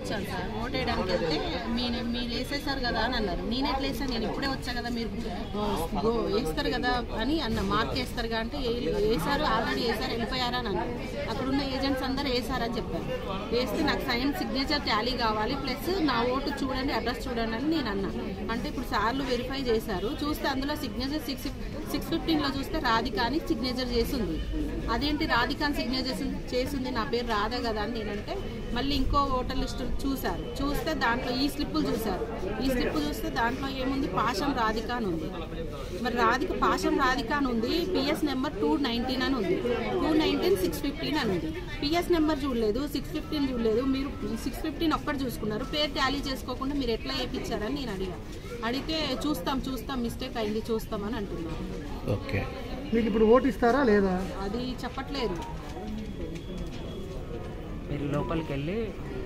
వచ్చాను sir vote వేయడానికి వెళ్తే మీ మీరు వేసేసారు కదా అని అన్నారు నేను ఎట్లా వేసాను నేను ఇప్పుడే వచ్చా కదా మీరు ఆ, గో వేస్తారు కదా అని అన్న మార్క్ వేస్తారు కదా అంటే "ఏ- వేశారు ఆల్రెడీ వేశారు వెళ్ళిపోయారా అని అన్నారు అక్కడ ఉన్న ఏజెంట్స్ అందరూ వేశారని చెప్పారు వేస్తే నాకు సైన్ సిగ్నేచర్ టాలీ కావాలి ప్లస్ నా ఓటు చూడండి అడ్రస్ చూడండి అని నేను అన్నా అంటే ఇప్పుడు సార్లు వెరిఫై చేశారు చూస్తే అందులో సిగ్నేచర్ సిక్స్ సిక్స్ ఫిఫ్టీన్లో చూస్తే రాధిక అని సిగ్నేచర్ చేసింది అదేంటి రాధిక అని సిగ్నేచర్ చేసింది నా పేరు రాధా కదా అని నేనంటే మళ్ళీ ఇంకో ఓటర్ లిస్టు చూశారు చూస్తే దాంట్లో ఈ స్లిప్పులు చూశారు ఈ స్లిప్ చూస్తే దాంట్లో ఏముంది పాషం రాధిక అని ఉంది మరి రాధిక పాషం రాధిక అని ఉంది పిఎస్ నెంబర్ టూ నైన్టీన్ అని ఉంది టూ నైన్టీన్ సిక్స్ ఫిఫ్టీన్ అని ఉంది పిఎస్ నెంబర్ చూడలేదు సిక్స్ ఫిఫ్టీన్ చూడలేదు మీరు సిక్స్ ఫిఫ్టీన్ ఒక్కటి చూసుకున్నారు పేరు టాలీ చేసుకోకుండా మీరు ఎట్లా వేయించారని నేను అడిగా అడిగితే చూస్తాం చూస్తాం మిస్టేక్ అయింది చూస్తామని అంటున్నారు ఓకే మీకు ఇప్పుడు ఓటు ఇస్తారా లేదా అది చెప్పట్లేదు మీరు లోపలికి వెళ్ళి